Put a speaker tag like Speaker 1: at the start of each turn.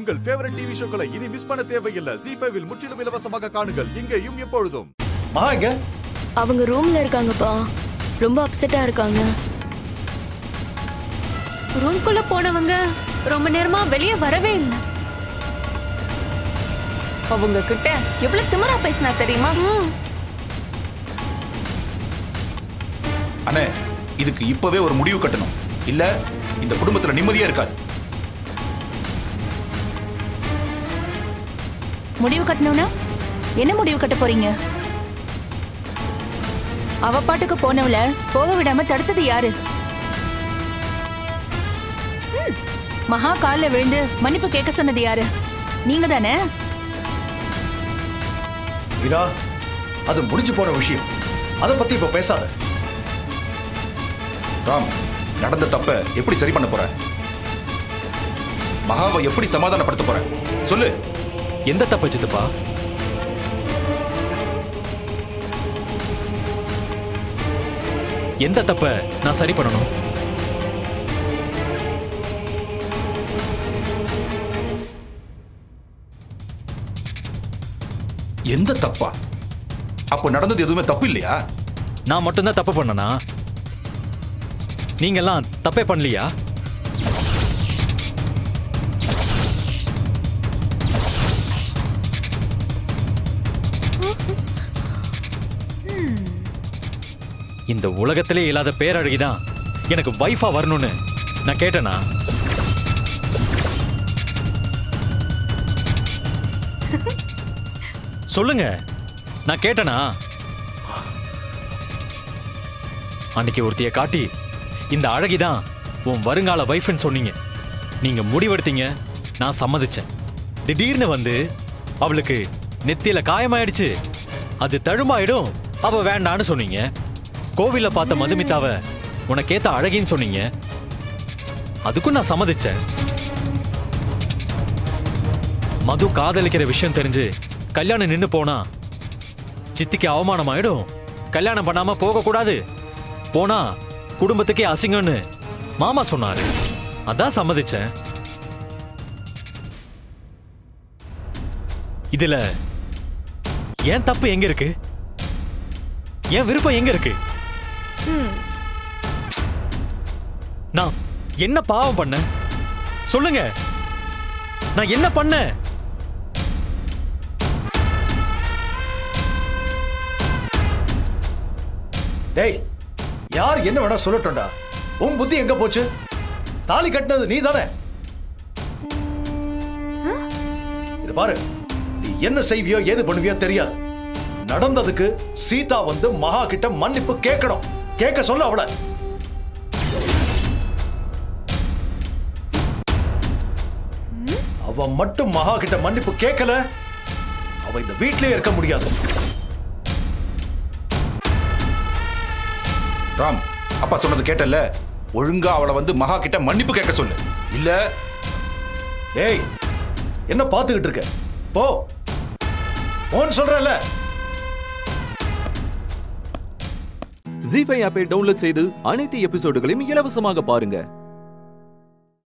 Speaker 1: உங்கள் favourite TV ஷோக்களை இனி miss பண்ண தேவையில்லை ஜி ஃபைவில் முற்றிலும் இலவசமாக காணுங்கள் இங்கேயும் எப்பொழுதும்
Speaker 2: மகா எங்க
Speaker 3: அவங்க ரூம்ல இருக்காங்கப்பா ரொம்ப அப்செட்டா இருக்காங்க
Speaker 4: ரூம்குள்ள போனவங்க ரொம்ப நேரமா வெளியே வரவே இல்லை
Speaker 3: அவங்க கிட்ட எவ்வளவு திமிரா பேசினா தெரியுமா
Speaker 5: அண்ணே இதுக்கு இப்பவே ஒரு முடிவு கட்டணும் இல்ல இந்த குடும்பத்துல நிம்மதியா இருக்காது
Speaker 4: முடிவு கட்டணும்னா என்ன முடிவு கட்ட போறீங்க அவ பாட்டுக்கு போனவள போக விடாம தடுத்தது யாரு ம், மகா கால்ல விழுந்து மன்னிப்பு கேட்க சொன்னது யாரு நீங்க தானே
Speaker 2: மீரா அது முடிஞ்சு போன விஷயம் அதை பத்தி இப்ப பேசாத
Speaker 5: ராம் நடந்த தப்ப எப்படி சரி பண்ண போற மகாவை எப்படி சமாதானப்படுத்த போற சொல்லு
Speaker 6: எந்த தப்பு சித்தப்பா எந்த தப்ப நான் சரி பண்ணணும்
Speaker 5: எந்த தப்பா அப்போ நடந்தது எதுவுமே தப்பு இல்லையா
Speaker 6: நான் மட்டும்தான் தப்பு பண்ணனா நீங்கெல்லாம் தப்பே பண்ணலையா இந்த உலகத்திலே இல்லாத பேரழகிதான் எனக்கு வைஃபா வரணும்னு நான் கேட்டேனா சொல்லுங்க நான் கேட்டேனா அன்னைக்கு ஒருத்திய காட்டி இந்த அழகிதான் உன் வருங்கால வைஃப்னு சொன்னீங்க நீங்க முடிவெடுத்தீங்க நான் சம்மதிச்சேன் திடீர்னு வந்து அவளுக்கு நெத்தியில காயமாயிடுச்சு அது தழுமாயிடும் அவ வேண்டான்னு சொன்னீங்க கோவில்ல பார்த்த மதுமிதாவ உனக்கேத்த அழகின்னு சொன்னீங்க அதுக்கும் நான் சம்மதிச்சேன் மது காதலிக்கிற விஷயம் தெரிஞ்சு கல்யாணம் நின்னு போனா சித்திக்கு அவமானம் ஆயிடும் கல்யாணம் பண்ணாம போக கூடாது போனா குடும்பத்துக்கே அசிங்கம்னு மாமா சொன்னாரு அதான் சம்மதிச்சேன் இதுல என் தப்பு எங்க இருக்கு என் விருப்பம் எங்க இருக்கு நான் என்ன பாவம் பண்ணேன் சொல்லுங்க நான் என்ன பண்ணேன்
Speaker 2: டேய் யார் என்ன வேணா சொல்லட்டும்டா உன் புத்தி எங்க போச்சு தாலி கட்டினது நீ தானே இது பாரு நீ என்ன செய்வியோ ஏது பண்ணுவியோ தெரியாது நடந்ததுக்கு சீதா வந்து மகா கிட்ட மன்னிப்பு கேட்கணும் கேட்க சொல்ல அவள அவ மட்டும் மகா கிட்ட மன்னிப்பு கேட்கல அவ இந்த வீட்லயே இருக்க முடியாது
Speaker 5: ராம் அப்பா சொன்னது கேட்டல ஒழுங்கா அவளை வந்து மகா கிட்ட மன்னிப்பு கேட்க சொல்லு இல்ல
Speaker 2: ஏய் என்ன பார்த்துக்கிட்டு இருக்க போ போன்னு சொல்றல
Speaker 7: ஜி ஃபைவ் ஆப்பை டவுன்லோட் செய்து அனைத்து எபிசோடுகளையும் இலவசமாக பாருங்க